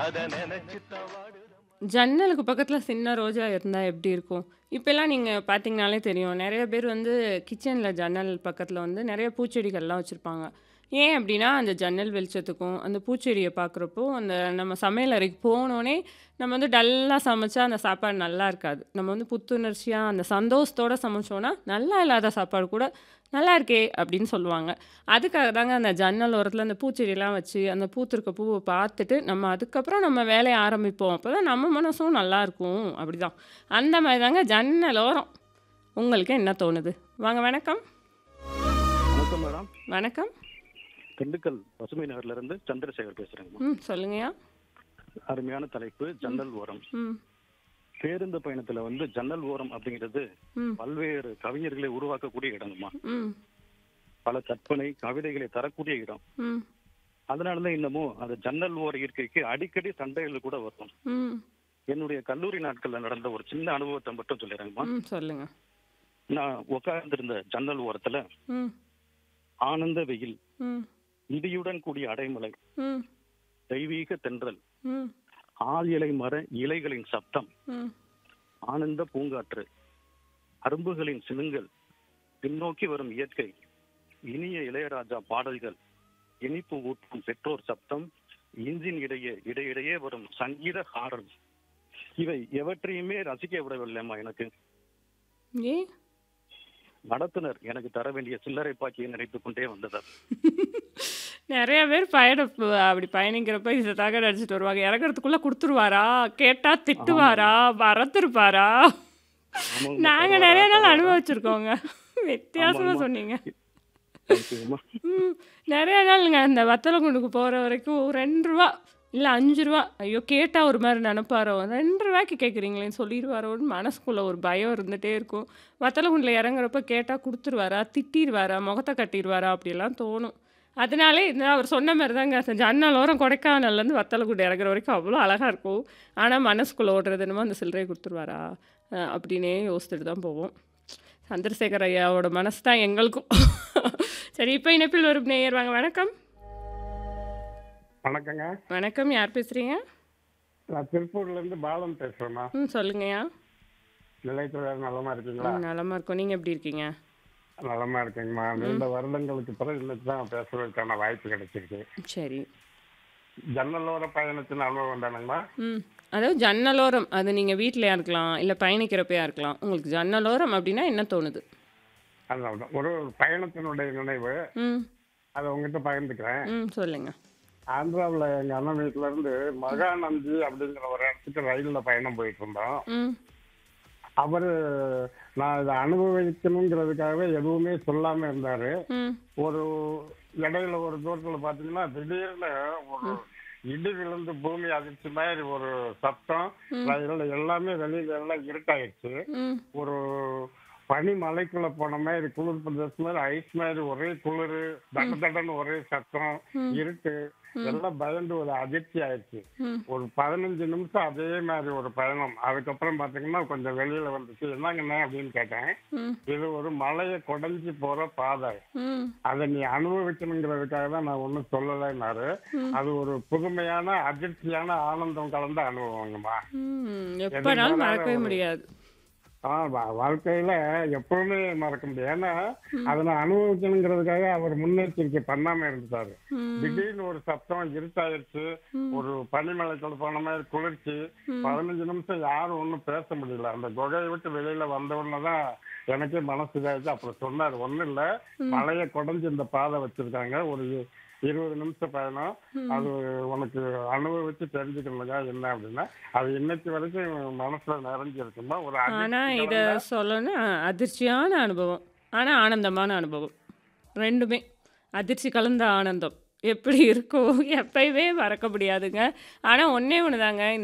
அத நினைச்சு தவாடு ஜன்னலுக்கு பக்கத்துல சின்ன ரோஜா இருந்தா எப்படி இருக்கும்? இப்பலாம் நீங்க பார்த்தீங்கனாலே தெரியும். நெறைய பேர் வந்து கிச்சன்ல ஜன்னல் பக்கத்துல வந்து நெறைய பூச்செடிகள்லாம் வச்சிருப்பாங்க. ஏன் அப்டின்னா, அந்த ஜன்னல் வெளிச்சத்துக்கும், அந்த பூச்செடிய பார்க்குறப்போ, அந்த நம்ம சமையல் அறைக்கு போனோனே, நம்ம வந்து டல்லா சமைச்சா அந்த சாப்பாடு நல்லா இருக்காது. நம்ம வந்து புத்துணர்ச்சியா அந்த சந்தோஷத்தோட சமைச்சோம்னா, நல்லா இல்லாத சாப்பாடு கூட "நல்லா இருக்கே" அப்டின்னு சொல்லுவாங்க. அதுக்காக தாங்க அந்த ஜன்னல் ஓரத்துல அந்த பூச்செடிலாம் வச்சு, அந்த பூத்திருக்க பூவ பார்த்துட்டு, நம்ம அதுக்கப்புறம் நம்ம வேலைய ஆரம்பிப்போம். அப்பதான் நம்ம மனசும் நல்லாருக்கும். அப்டிதான். அந்த மாரி தாங்க ஜன்னல் ஓரம். உங்களுக்கு என்ன தோணுது? வாங்க வணக்கம். வணக்கம் மேடம் வணக்கம். திண்டுக்கல் பசுமை நகர்ல இருந்து சந்திரசேகர் பேசுறேங்கம்மா ம். சொல்லுங்கய்யா. அருமையான தலைப்பு ஜன்னல் ஓரம் ம். பேருந்து பயணத்துல வந்து ஜன்னல் ஓரம் அப்படிங்கிறது ம். பல்வேறு கவிஞர்களை உருவாக்கக்கூடிய இடங்கம்மா ம். பல கற்பனை கவிதைகளை தரக்கூடிய இடம் ம். அதனாலதான் இன்னமும் அந்த ஜன்னல் ஓர இருக்கைக்கு அடிக்கடி சண்டைகள் கூட வரும் ம். என்னுடைய கல்லூரி நாட்கள்ல நடந்த ஒரு சின்ன அனுபவத்தை மட்டும் சொல்லிடுறேங்கம்மா ம். சொல்லுங்க. நான் உட்கார்ந்திருந்த ஜன்னல் ஓரத்துல ம். ஆனந்த வெயில் ம். இடியுடன் கூடிய அடைமலை ம். தெய்வீக தென்றல் ம். ஆள் இலை மர இலைகளின் சப்தம் ம். ஆனந்த பூங்காற்று அரும்புகளின் சினுங்கள் பின்னோக்கி வரும் இயற்கை இனிய இளையராஜா பாடல்கள் இனிப்பு ஊட்டும் பெற்றோர் சப்தம் இன்ஜின் இடையே இடையிடையே வரும் சங்கீத ஹாரன் இவை எவற்றையுமே ரசிக்க விடவில்லைம்மா எனக்கு ஏன்? நடத்துனர் எனக்கு தர வேண்டிய சில்லறை பாக்கியை நினைத்துக் கொண்டே வந்ததால் நெறைய பேர் பயணம் ப அப்படி பயணிக்கிறப்ப இத தாங்க நெனச்சுட்டு வருவாங்க. இறங்குறதுக்குள்ள குடுத்துருவாரா? கேட்டா திட்டுவாரா? மறந்துருப்பாரா? ஆமாங்கம்மா, நாங்க தருவாரா, நெறைய நாள் தருவாரா? அனுபவிச்சிருக்கோங்க. வித்தியாசமா ஆமாங்கம்மா. சொன்னீங்க. தேங்க்யூம்மா. ம். நெறைய நாளுங்க அந்த வத்தலகுண்டுக்கு போற வரைக்கும் ரூ. 2 இல்ல ரூ. 5 ஐயோ! கேட்டா ஒரு மாரி நெனப்பாரோ, ரூ. 2க்கு கேட்குறீங்களேன்னு சொல்லிருவாரோன்னு மனசுக்குள்ள ஒரு பயம் இருந்துட்டே இருக்கும். வத்தலகுண்டுல இறங்குறப்ப கேட்டா குடுத்துருவாரா? திட்டிருவாரா? முகத்த கட்டிருவாரா? அப்படிலாம் தோணும். அதனாலே இந்த அவர் சொன்ன மாரி தாங்க ஜன்னல் ஓரம் கொடைக்கானல்லேருந்து வத்தலகுண்டு இறங்குற வரைக்கும் அவ்வளோ அழகா இருக்கும். ஆனா மனசுக்குள்ள ஓடுறது என்னமோ அந்த சில்லறைய குடுத்துருவாரா? அ அப்படின்னே யோசிச்சுட்டு தான் போவோம். சந்திரசேகர் ஐயாவோட மனசு தான் எங்களுக்கும். சரி இப்ப இணைப்பில் வரும் நேயர் வாங்க வணக்கம். வணக்கங்க வணக்கம். யார் பேசுறீங்க? நான் திருப்பூர்ல இருந்து பாலன் பேசுறேம்மா ம். சொல்லுங்கய்யா. நிலையத்துல நலமா இருக்கீங்களா ம். நலமா இருக்கோம். நீங்க எப்படி இருக்கீங்க? நலமா இருக்கேங்கம்மா நீண்ட வருடங்களுக்கு பிறகு இன்னைக்கு தான் பேசுறதுக்கான வாய்ப்பு கிடைச்சிருக்கு சரி. ஜன்னலோர பயணத்தின் அனுபவம் தானேங்கம்மா ம். அதாவது ஜன்னலோரம் அது நீங்க வீட்லயா இருக்கலாம், இல்ல பயணிக்கிறப்பயா இருக்கலாம். உங்களுக்கு ஜன்னலோரம் அப்படின்னா என்ன தோணுது? அந்த ஒரு பயணத்தினுடைய நினைவு ம். அதை உங்ககிட்ட பகிர்ந்துக்கிறேன் ம். சொல்லுங்க. ஆந்திராவில் எங்க அண்ணன் வீட்டுல இருந்து மகாநந்தி அப்படிங்கிற ஒரு இடத்துக்கு ரயில்ல பயணம் போயிட்டு இருந்தோம் ம். அவரு நான் இதை அனுபவிக்கணுங்கிறதுக்காகவே எதுவுமே சொல்லாம இருந்தாரு ம். ஒரு இடையில ஒரு தூரத்துல பாத்தீங்கன்னா திடீர்னு ஒரு இடி விழுந்து பூமி அதிர்ச்சி மாதிரி ஒரு சத்தம் ரயில்ல எல்லாமே வெளியில எல்லாம் இருட்டாயிடுச்சு ம். ஒரு பனி மலைக்குள்ள போன மாதிரி குளிர் பிரதேசம் மாதிரி ஐஸ் மாதிரி ஒரே குளிர் தட தடன்னு ஒரே சத்தம் இருட்டு எல்லாம் பயந்து ஒரு அதிர்ச்சி ஆயிடுச்சு ம். ஒரு பதினஞ்சு நிமிஷம் அதே மாதிரி ஒரு பயணம் அதுக்கப்புறம் பாத்தீங்கன்னா கொஞ்சம் வெளியில வந்துச்சு என்னங்கண்ணே அப்படின்னு கேட்டேன் ம். இது ஒரு மலையை குடைஞ்சு போற பாதை ம். அதை நீ அனுபவிக்கணுங்கிறதுக்காக தான் நான் ஒன்றும் சொல்லலைன்னாரு அது ஒரு புதுமையான அதிர்ச்சியான ஆனந்தம் கலந்த அனுபவங்கம்மா ம். எப்பனாலும் மறக்கவே முடியாது. ஆ வா- வாழ்க்கையில எப்பவுமே மறக்க முடியாது ஏன்னா அதை நான் அனுபவிக்கணுங்கிறதுக்காக அவர் முன்னெச்சரிக்கை பண்ணாம இருந்துட்டாரு ம். திடீர்னு ஒரு சத்தம் இருட்டாயிருச்சு ஒரு பனிமலைக்குள்ள போன மாதிரி குளிர்ச்சி பதினஞ்சு நிமிஷம் யாரும் ஒன்றும் பேச முடியல அந்த குகையை விட்டு வெளியில வந்த உடனே தான் எனக்கே மனசு இதாயிடுச்சு அப்புறம் சொன்னார் ஒண்ணும் இல்ல மலையை குடைஞ்சு இந்த பாதை வச்சிருக்காங்க ஒரு இ- இருபது நிமிஷம் பயணம் அது உனக்கு அனுபவிச்சு தெரிஞ்சுக்கணுங்க என்ன அப்படின்னா அது இன்னைக்கு வரைக்கும் மனசுல நிறைஞ்சிருக்குமா ஒரு ஆனா அதிர்ச்சி இத கலந்த- சொல்லணும்னா அதிர்ச்சியான அனுபவம். ஆனா ஆனந்தமான அனுபவம். 2மே. அதிர்ச்சி கலந்த ஆனந்தம். எப்படி இருக்கோ எப்பயுமே மறக்க முடியாதுங்க. ஆனா ஒண்ணே ஒண்ணு தாங்க